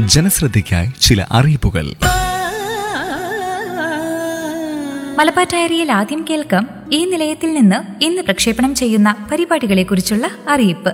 ജനശ്രദ്ധയ്ക്കായി ചില അറിയിപ്പുകൾ മലബാർ ഡയറിയിൽ ആദ്യം കേൾക്കാം ഈ നിലയത്തിൽ നിന്ന് ഇന്ന് പ്രക്ഷേപണം ചെയ്യുന്ന പരിപാടികളെക്കുറിച്ചുള്ള അറിയിപ്പ്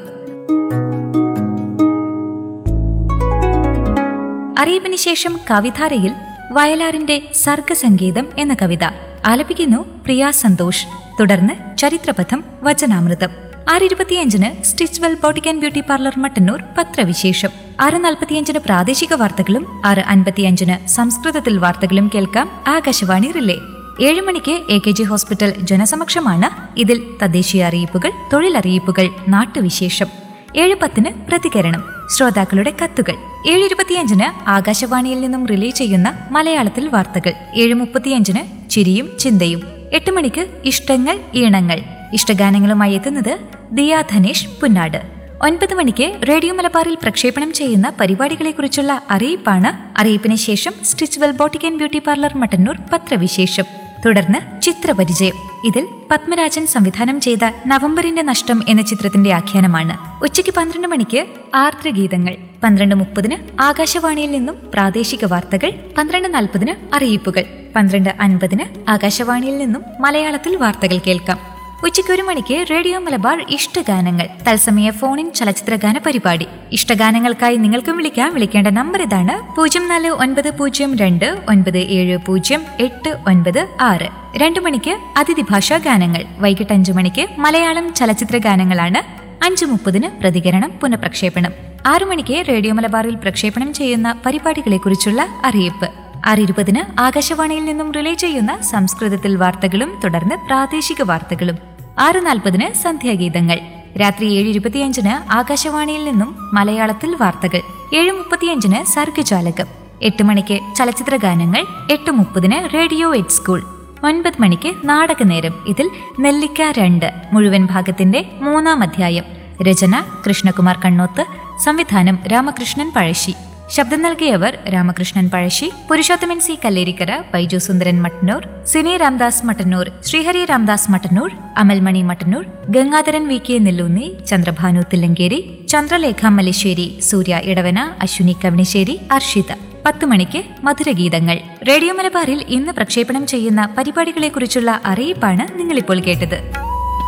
അറിയിപ്പിന് ശേഷം കവിധാരയിൽ വയലാറിന്റെ സർഗസംഗീതം എന്ന കവിത ആലപിക്കുന്നു പ്രിയ സന്തോഷ് തുടർന്ന് ചരിത്രപഥം വചനാമൃതം ആറ് ഇരുപത്തിയഞ്ചിന് Stitchwell boutique and beauty parlour Mattannur പത്രവിശേഷം ആറ് നാൽപ്പത്തിയഞ്ചിന് പ്രാദേശിക വാർത്തകളും ആറ് അൻപത്തിയഞ്ചിന് സംസ്കൃതത്തിൽ വാർത്തകളും കേൾക്കാം ആകാശവാണി റിലേ ഏഴ് മണിക്ക് എ കെ ജി ഹോസ്പിറ്റൽ ജനസമക്ഷമാണ് ഇതിൽ തദ്ദേശീയ അറിയിപ്പുകൾ തൊഴിലറിയിപ്പുകൾ നാട്ടുവിശേഷം ഏഴ് പത്തിന് പ്രതികരണം ശ്രോതാക്കളുടെ കത്തുകൾ ഏഴ് ഇരുപത്തിയഞ്ചിന് ആകാശവാണിയിൽ നിന്നും റിലേ ചെയ്യുന്ന മലയാളത്തിൽ വാർത്തകൾ ഏഴ് മുപ്പത്തിയഞ്ചിന് ചിരിയും ചിന്തയും എട്ട് മണിക്ക് ഇഷ്ടങ്ങൾ ഈണങ്ങൾ ഇഷ്ടഗാനങ്ങളുമായി എത്തുന്നത് ദിയ ധനേഷ് പുന്നാട് ഒൻപത് മണിക്ക് റേഡിയോ മലബാറിൽ പ്രക്ഷേപണം ചെയ്യുന്ന പരിപാടികളെക്കുറിച്ചുള്ള അറിയിപ്പാണ് അറിയിപ്പിന് ശേഷം Stitchwell boutique and beauty parlour Mattannur പത്രവിശേഷം തുടർന്ന് ചിത്രപരിചയം ഇതിൽ പത്മരാജൻ സംവിധാനം ചെയ്ത നവംബറിന്റെ നഷ്ടം എന്ന ചിത്രത്തിന്റെ ആഖ്യാനമാണ് ഉച്ചയ്ക്ക് പന്ത്രണ്ട് മണിക്ക് ആർദ്രഗീതങ്ങൾ പന്ത്രണ്ട് മുപ്പതിന് ആകാശവാണിയിൽ നിന്നും പ്രാദേശിക വാർത്തകൾ പന്ത്രണ്ട് നാൽപ്പതിന് അറിയിപ്പുകൾ പന്ത്രണ്ട് അൻപതിന് ആകാശവാണിയിൽ നിന്നും മലയാളത്തിൽ വാർത്തകൾ കേൾക്കാം ഉച്ചയ്ക്ക് ഒരു മണിക്ക് റേഡിയോ മലബാർ ഇഷ്ടഗാനങ്ങൾ തത്സമയ ഫോണിൻ ചലച്ചിത്രഗാന പരിപാടി ഇഷ്ടഗാനങ്ങൾക്കായി നിങ്ങൾക്കും വിളിക്കാം വിളിക്കേണ്ട നമ്പർ ഇതാണ് പൂജ്യം നാല് ഒൻപത് പൂജ്യം രണ്ട് ഒൻപത് ഏഴ് പൂജ്യം എട്ട് ഒൻപത് ആറ് രണ്ടു മണിക്ക് അതിഥി ഭാഷാ ഗാനങ്ങൾ വൈകിട്ട് അഞ്ചു മണിക്ക് മലയാളം ചലച്ചിത്ര ഗാനങ്ങളാണ് അഞ്ചു മുപ്പതിന് പ്രതികരണം പുനഃപ്രക്ഷേപണം ആറു മണിക്ക് റേഡിയോ മലബാറിൽ പ്രക്ഷേപണം ചെയ്യുന്ന പരിപാടികളെക്കുറിച്ചുള്ള അറിയിപ്പ് ആറ് ഇരുപതിന് ആകാശവാണിയിൽ നിന്നും റിലേ ചെയ്യുന്ന സംസ്കൃതത്തിൽ വാർത്തകളും തുടർന്ന് പ്രാദേശിക വാർത്തകളും ആറ് നാൽപ്പതിന് സന്ധ്യാഗീതങ്ങൾ രാത്രി ഏഴ് ഇരുപത്തിയഞ്ചിന് ആകാശവാണിയിൽ നിന്നും മലയാളത്തിൽ വാർത്തകൾ ഏഴ് മുപ്പത്തിയഞ്ചിന് സർഗജാലകം എട്ട് മണിക്ക് ചലച്ചിത്ര ഗാനങ്ങൾ എട്ട് മുപ്പതിന് റേഡിയോ എറ്റ് സ്കൂൾ ഒൻപത് മണിക്ക് നാടകനേരം ഇതിൽ നെല്ലിക്ക രണ്ട് മുഴുവൻ ഭാഗത്തിന്റെ മൂന്നാം അധ്യായം രചന കൃഷ്ണകുമാർ കണ്ണോത്ത് സംവിധാനം രാമകൃഷ്ണൻ പഴശ്ശി ശബ്ദം നൽകിയവർ Ramakrishnan Pazhassi Purushothaman C Kallerikkara Baiju Sundaran Mattannur Sini Ramdas Mattannur Sreehari Ramdas Mattannur Amalmani Mattannur Gangadharan V K Nelloonni Chandrabhanu Thillankeri Chandralekha Malleshery Surya Edavana Aswini Kavanissery Arshitha പത്ത് മണിക്ക് മധുരഗീതങ്ങൾ റേഡിയോ മലബാറിൽ ഇന്ന് പ്രക്ഷേപണം ചെയ്യുന്ന പരിപാടികളെക്കുറിച്ചുള്ള അറിയിപ്പാണ് നിങ്ങളിപ്പോൾ കേട്ടത്